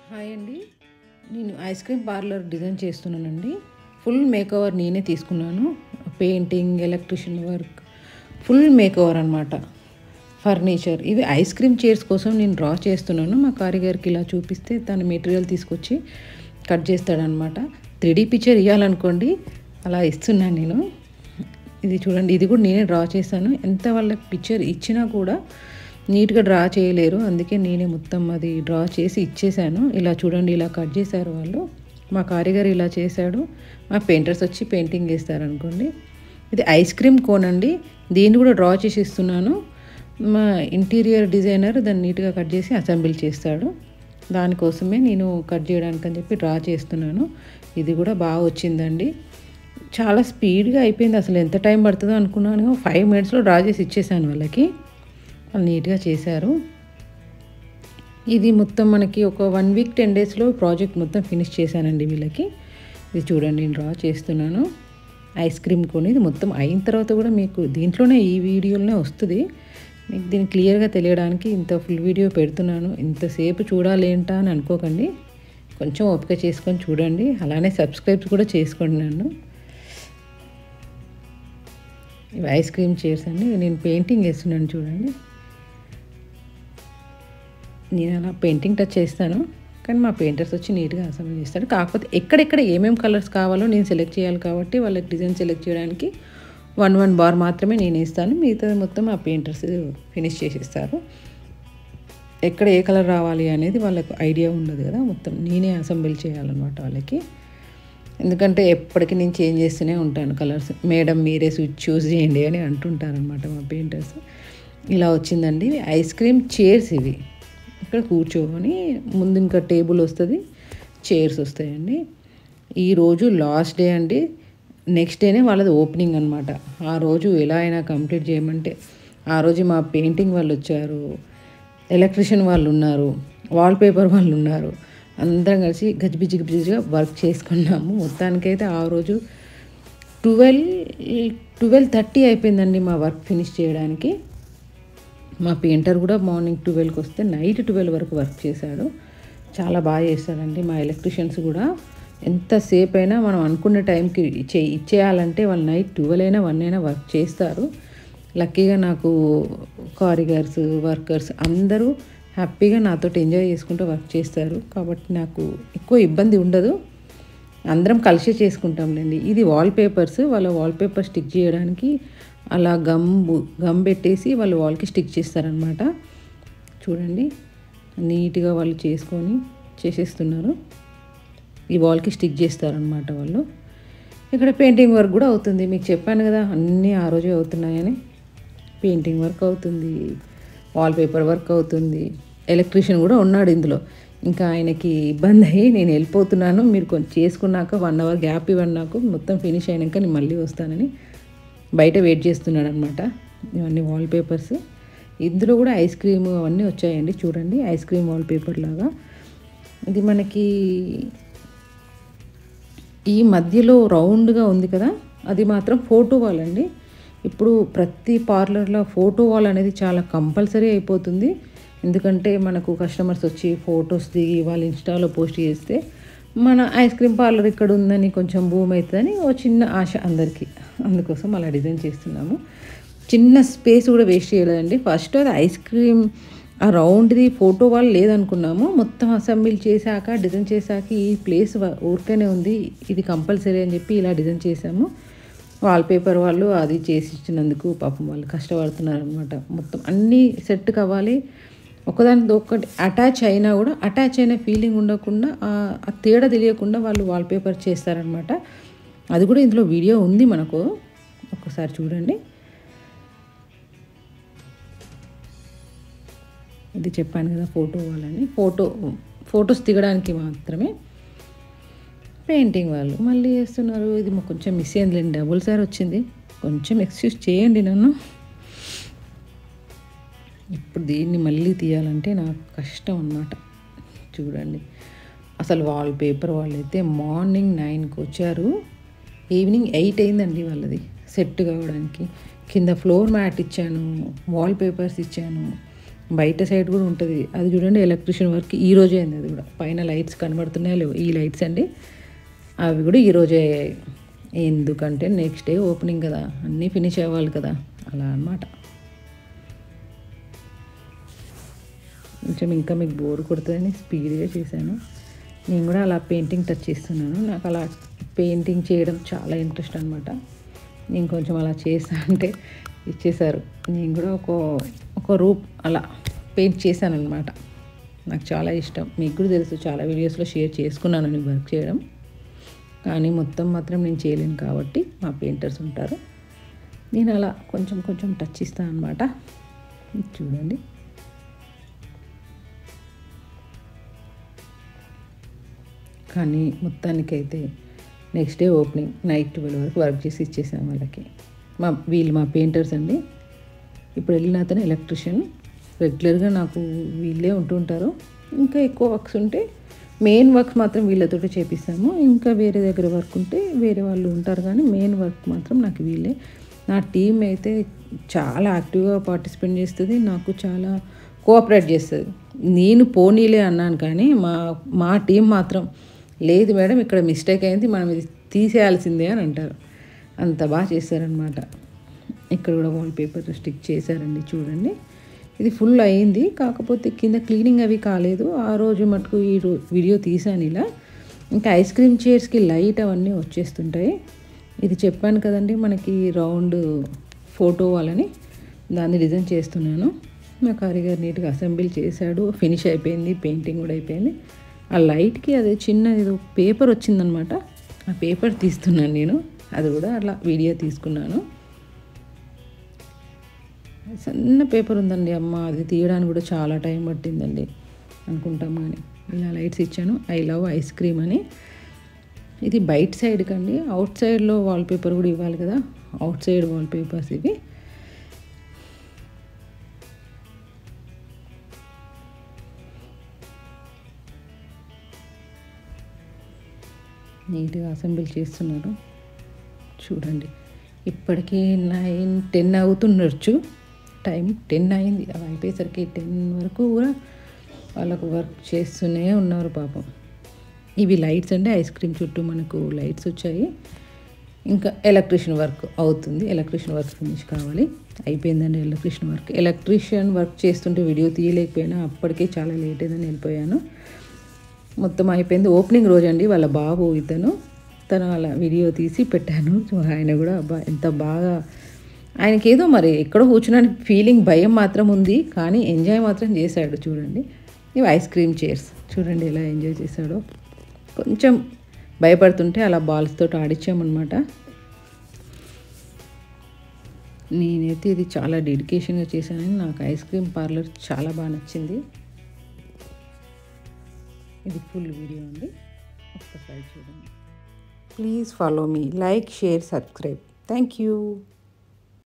hi అండి నేను ice cream parlour design చేస్తున్నానండి ఫుల్ మేక్ ఓవర్ నేనే తీసుకున్నాను painting electrician work full makeover అనమాట ఫర్నిచర్ ఇవి ఐస్ క్రీమ్ చైర్స్ కోసం నేను డ్రా చేస్తున్నాను మా కారిగారికి ఇలా చూపిస్తే తన మెటీరియల్ తీసుకొచ్చి కట్ చేస్తాడనమాట త్రీ పిక్చర్ ఇవ్వాలనుకోండి అలా ఇస్తున్నాను నేను ఇది చూడండి ఇది కూడా నేనే డ్రా చేశాను ఎంత వాళ్ళకి పిక్చర్ ఇచ్చినా కూడా నీట్గా డ్రా చేయలేరు అందుకే నేనే మొత్తం అది డ్రా చేసి ఇచ్చేసాను ఇలా చూడండి ఇలా కట్ చేశారు వాళ్ళు మా కారిగారు ఇలా చేశాడు మా పెయింటర్స్ వచ్చి పెయింటింగ్ వేస్తారు అనుకోండి ఇది ఐస్ క్రీమ్ కోన్ అండి దీన్ని కూడా డ్రా చేసి ఇస్తున్నాను మా ఇంటీరియర్ డిజైనర్ దాన్ని నీట్గా కట్ చేసి అసెంబుల్ చేస్తాడు దానికోసమే నేను కట్ చేయడానికి అని చెప్పి డ్రా చేస్తున్నాను ఇది కూడా బాగా వచ్చిందండి చాలా స్పీడ్గా అయిపోయింది అసలు ఎంత టైం పడుతుందో అనుకున్నాను ఫైవ్ మినిట్స్లో డ్రా చేసి ఇచ్చేసాను వాళ్ళకి వాళ్ళు నీట్గా చేశారు ఇది మొత్తం మనకి ఒక వన్ వీక్ టెన్ డేస్లో ప్రాజెక్ట్ మొత్తం ఫినిష్ చేశానండి వీళ్ళకి ఇది చూడండి నేను డ్రా చేస్తున్నాను ఐస్ క్రీమ్ కొని ఇది మొత్తం అయిన తర్వాత కూడా మీకు దీంట్లోనే ఈ వీడియోలోనే వస్తుంది మీకు దీన్ని క్లియర్గా తెలియడానికి ఇంత ఫుల్ వీడియో పెడుతున్నాను ఇంతసేపు చూడాలి ఏంటా అని అనుకోకండి కొంచెం ఓపిక చేసుకొని చూడండి అలానే సబ్స్క్రైబ్ కూడా చేసుకోండి నన్ను ఇవి ఐస్ క్రీమ్ చైర్స్ అండి నేను పెయింటింగ్ వేస్తున్నాను చూడండి నేను అలా పెయింటింగ్ టచ్ చేస్తాను కానీ మా పెయింటర్స్ వచ్చి నీట్గా అసెంబ్లీ చేస్తాడు కాకపోతే ఎక్కడెక్కడ ఏమేమి కలర్స్ కావాలో నేను సెలెక్ట్ చేయాలి కాబట్టి వాళ్ళకి డిజైన్ సెలెక్ట్ చేయడానికి వన్ వన్ బార్ మాత్రమే నేను వేస్తాను మిగతా మొత్తం ఆ పెయింటర్స్ ఫినిష్ చేసేస్తారు ఎక్కడ ఏ కలర్ రావాలి అనేది వాళ్ళకు ఐడియా ఉండదు కదా మొత్తం నేనే అసెంబ్లీ చేయాలన్నమాట వాళ్ళకి ఎందుకంటే ఎప్పటికీ నేను చేంజ్ చేస్తూనే ఉంటాను కలర్స్ మేడం మీరే స్విచ్ చూస్ చేయండి అని అంటుంటారనమాట మా పెయింటర్స్ ఇలా వచ్చిందండి ఐస్ క్రీమ్ చైర్స్ ఇవి ఇక్కడ కూర్చోని ముందు ఇంకా టేబుల్ వస్తుంది చైర్స్ వస్తాయండి ఈరోజు లాస్ట్ డే అండి నెక్స్ట్ డేనే వాళ్ళది ఓపెనింగ్ అనమాట ఆ రోజు ఎలా అయినా కంప్లీట్ చేయమంటే ఆ రోజు మా పెయింటింగ్ వాళ్ళు వచ్చారు ఎలక్ట్రిషియన్ వాళ్ళు ఉన్నారు వాల్పేపర్ వాళ్ళు ఉన్నారు అందరం కలిసి గజిబిజి గజిబిజిగా వర్క్ చేసుకున్నాము మొత్తానికైతే ఆ రోజు ట్వెల్వ్ ట్వెల్వ్ థర్టీ అయిపోయిందండి మా వర్క్ ఫినిష్ చేయడానికి మా పెయింటర్ కూడా మార్నింగ్ ట్వెల్వ్కి వస్తే నైట్ ట్వెల్వ్ వరకు వర్క్ చేశాడు చాలా బాగా చేస్తాడండి మా ఎలక్ట్రిషియన్స్ కూడా ఎంతసేపు అయినా మనం అనుకున్న టైంకి ఇచ్చే ఇచ్చేయాలంటే వాళ్ళు నైట్ ట్వెల్వ్ అయినా వన్ అయినా వర్క్ చేస్తారు లక్కీగా నాకు కారిగర్స్ వర్కర్స్ అందరూ హ్యాపీగా నాతో ఎంజాయ్ చేసుకుంటూ వర్క్ చేస్తారు కాబట్టి నాకు ఎక్కువ ఇబ్బంది ఉండదు అందరం కలిసే చేసుకుంటాంలేండి ఇది వాల్ పేపర్స్ వాళ్ళ వాల్ పేపర్ స్టిక్ చేయడానికి అలా గమ్ గమ్ పెట్టేసి వాళ్ళు వాల్కి స్టిక్ చేస్తారనమాట చూడండి నీట్గా వాళ్ళు చేసుకొని చేసేస్తున్నారు ఈ వాల్కి స్టిక్ చేస్తారనమాట వాళ్ళు ఇక్కడ పెయింటింగ్ వర్క్ కూడా అవుతుంది మీకు చెప్పాను కదా అన్నీ ఆ రోజే అవుతున్నాయని పెయింటింగ్ వర్క్ అవుతుంది వాల్ పేపర్ వర్క్ అవుతుంది ఎలక్ట్రీషియన్ కూడా ఉన్నాడు ఇందులో ఇంకా ఆయనకి ఇబ్బంది అయ్యి నేను వెళ్ళిపోతున్నాను మీరు కొంచెం చేసుకున్నాక వన్ అవర్ గ్యాప్ ఇవ్వండి నాకు మొత్తం ఫినిష్ అయినాక నేను మళ్ళీ వస్తానని బయట వెయిట్ చేస్తున్నాడు అనమాట ఇవన్నీ వాల్ పేపర్స్ ఇందులో కూడా ఐస్ క్రీమ్ అవన్నీ వచ్చాయండి చూడండి ఐస్ క్రీమ్ వాల్ పేపర్ లాగా ఇది మనకి ఈ మధ్యలో రౌండ్గా ఉంది కదా అది మాత్రం ఫోటో వాల్ అండి ఇప్పుడు ప్రతి పార్లర్లో ఫోటో వాల్ అనేది చాలా కంపల్సరీ అయిపోతుంది ఎందుకంటే మనకు కస్టమర్స్ వచ్చి ఫొటోస్ దిగి వాళ్ళు ఇన్స్టాలో పోస్ట్ చేస్తే మన ఐస్ క్రీమ్ పార్లర్ ఇక్కడ ఉందని కొంచెం భూమి అవుతుందని ఓ చిన్న ఆశ అందరికీ అందుకోసం అలా డిజైన్ చేస్తున్నాము చిన్న స్పేస్ కూడా వేస్ట్ చేయలేదండి ఫస్ట్ అది ఐస్ క్రీమ్ ఆ రౌండ్ది ఫోటో వాళ్ళు లేదనుకున్నాము మొత్తం అసెంబ్లీ చేశాక డిజైన్ చేశాక ఈ ప్లేస్ ఊరికేనే ఉంది ఇది కంపల్సరీ అని చెప్పి ఇలా డిజైన్ చేసాము వాల్ పేపర్ వాళ్ళు అది చేసి ఇచ్చినందుకు పాపం వాళ్ళు కష్టపడుతున్నారు అనమాట మొత్తం అన్నీ సెట్ కావాలి ఒకదానికి ఒకటి అటాచ్ అయినా కూడా అటాచ్ అయిన ఫీలింగ్ ఉండకుండా ఆ తేడా తెలియకుండా వాళ్ళు వాల్ పేపర్ చేస్తారనమాట అది కూడా ఇందులో వీడియో ఉంది మనకు ఒకసారి చూడండి ఇది చెప్పాను కదా ఫోటో వాళ్ళని ఫోటో ఫొటోస్ దిగడానికి మాత్రమే పెయింటింగ్ వాళ్ళు మళ్ళీ చేస్తున్నారు ఇది మాకు కొంచెం మిస్ అయిందిలేండి డబుల్ సార్ వచ్చింది కొంచెం ఎక్స్క్యూజ్ చేయండి నన్ను ఇప్పుడు దీన్ని మళ్ళీ తీయాలంటే నాకు కష్టం అన్నమాట చూడండి అసలు వాల్ పేపర్ వాళ్ళైతే మార్నింగ్ నైన్కి వచ్చారు ఈవినింగ్ ఎయిట్ అయిందండి వాళ్ళది సెట్ కావడానికి కింద ఫ్లోర్ మ్యాట్ ఇచ్చాను వాల్ పేపర్స్ ఇచ్చాను బయట సైడ్ కూడా ఉంటుంది అది చూడండి ఎలక్ట్రిషియన్ వర్క్ ఈ రోజే అయింది అది కూడా పైన లైట్స్ కనబడుతున్నాయో లేవు ఈ లైట్స్ అండి అవి కూడా ఈ రోజే అయ్యాయి ఎందుకంటే నెక్స్ట్ డే ఓపెనింగ్ కదా అన్నీ ఫినిష్ అవ్వాలి కదా అలా అన్నమాట కొంచెం ఇంకా మీకు బోర్ కొడుతుందని స్పీడ్గా చేశాను నేను కూడా అలా పెయింటింగ్ టచ్ చేస్తున్నాను నాకు అలా పెయింటింగ్ చేయడం చాలా ఇంట్రెస్ట్ అనమాట నేను కొంచెం అలా చేస్తా అంటే ఇచ్చేశారు నేను కూడా ఒక ఒక రూప్ అలా పెయింట్ చేశాను అనమాట నాకు చాలా ఇష్టం మీకు కూడా తెలుసు చాలా వీడియోస్లో షేర్ చేసుకున్నాను నేను వర్క్ చేయడం కానీ మొత్తం మాత్రం నేను చేయలేను కాబట్టి మా పెయింటర్స్ ఉంటారు నేను అలా కొంచెం కొంచెం టచ్ ఇస్తాను అనమాట చూడండి కానీ మొత్తానికైతే next day opening night twelve వరకు వర్క్ చేసి ఇచ్చేసాం వాళ్ళకి మా వీళ్ళు మా పెయింటర్స్ అండి ఇప్పుడు వెళ్ళిన అతను ఎలక్ట్రిషియన్ రెగ్యులర్గా నాకు వీళ్ళే ఉంటుంటారు ఇంకా ఎక్కువ వర్క్స్ ఉంటే మెయిన్ వర్క్స్ మాత్రం వీళ్ళతోటి చేపిస్తాము ఇంకా వేరే దగ్గర వర్క్ ఉంటే వేరే వాళ్ళు ఉంటారు కానీ మెయిన్ వర్క్ మాత్రం నాకు వీళ్ళే నా టీం అయితే చాలా యాక్టివ్గా పార్టిసిపేట్ చేస్తుంది నాకు చాలా కోఆపరేట్ చేస్తుంది నేను పోనీలే అన్నాను కానీ మా మా టీం మాత్రం లేదు మేడం ఇక్కడ మిస్టేక్ అయింది మనం ఇది తీసేయాల్సిందే అని అంటారు అంత బాగా చేశారనమాట ఇక్కడ కూడా వాల్ పేపర్ స్టిక్ చేశారండి చూడండి ఇది ఫుల్ అయింది కాకపోతే కింద క్లీనింగ్ అవి కాలేదు ఆ రోజు మటుకు ఈ రో వీడియో తీసాను ఇలా ఇంకా ఐస్ క్రీమ్ చైర్స్కి లైట్ అవన్నీ వచ్చేస్తుంటాయి ఇది చెప్పాను కదండి మనకి రౌండ్ ఫోటో వాళ్ళని దాన్ని డిజైన్ చేస్తున్నాను మా కారిగారు నీట్గా అసెంబ్లీ చేశాడు ఫినిష్ అయిపోయింది పెయింటింగ్ కూడా అయిపోయింది ఆ లైట్కి అది చిన్న ఏదో పేపర్ వచ్చిందనమాట ఆ పేపర్ తీస్తున్నాను నేను అది కూడా అట్లా వీడియో తీసుకున్నాను సన్న పేపర్ ఉందండి అమ్మ అది తీయడానికి కూడా చాలా టైం పట్టిందండి అనుకుంటాం కానీ ఇలా లైట్స్ ఇచ్చాను ఐ లవ్ ఐస్ క్రీమ్ అని ఇది బయట సైడ్ కండి అవుట్ సైడ్లో వాల్ పేపర్ కూడా ఇవ్వాలి కదా అవుట్ సైడ్ వాల్ పేపర్స్ ఇవి నీట్గా అసెంబ్లీ చేస్తున్నారు చూడండి ఇప్పటికీ నైన్ టెన్ అవుతుండొచ్చు టైం టెన్ అయింది అవి అయిపోయేసరికి టెన్ వరకు కూడా వాళ్ళకు వర్క్ చేస్తూనే ఉన్నారు పాపం ఇవి లైట్స్ అంటే ఐస్ క్రీమ్ చుట్టూ మనకు లైట్స్ వచ్చాయి ఇంకా ఎలక్ట్రీషియన్ వర్క్ అవుతుంది ఎలక్ట్రీషియన్ వర్క్ ఫినిష్ కావాలి అయిపోయిందండి ఎలక్ట్రీషియన్ వర్క్ ఎలక్ట్రీషియన్ వర్క్ చేస్తుంటే వీడియో తీయలేకపోయినా అప్పటికే చాలా లేట్ అయిందని వెళ్ళిపోయాను మొత్తం అయిపోయింది ఓపెనింగ్ రోజు అండి వాళ్ళ బాబు ఇతను తను అలా వీడియో తీసి పెట్టాను సో ఆయన కూడా అబ్బా ఎంత బాగా ఆయనకేదో మరి ఎక్కడో కూర్చున్న ఫీలింగ్ భయం మాత్రం ఉంది కానీ ఎంజాయ్ మాత్రం చేశాడు చూడండి ఇవి ఐస్ క్రీమ్ చైర్స్ చూడండి ఎలా ఎంజాయ్ చేశాడో కొంచెం భయపడుతుంటే అలా బాల్స్ తోటి ఆడించామన్నమాట నేనైతే ఇది చాలా డెడికేషన్గా చేశానని నాకు ఐస్ క్రీమ్ పార్లర్ చాలా బాగా నచ్చింది ఇది ఫుల్ వీడియో అండి ఒక్కసారి చూడండి ప్లీజ్ ఫాలో మీ like share subscribe thank you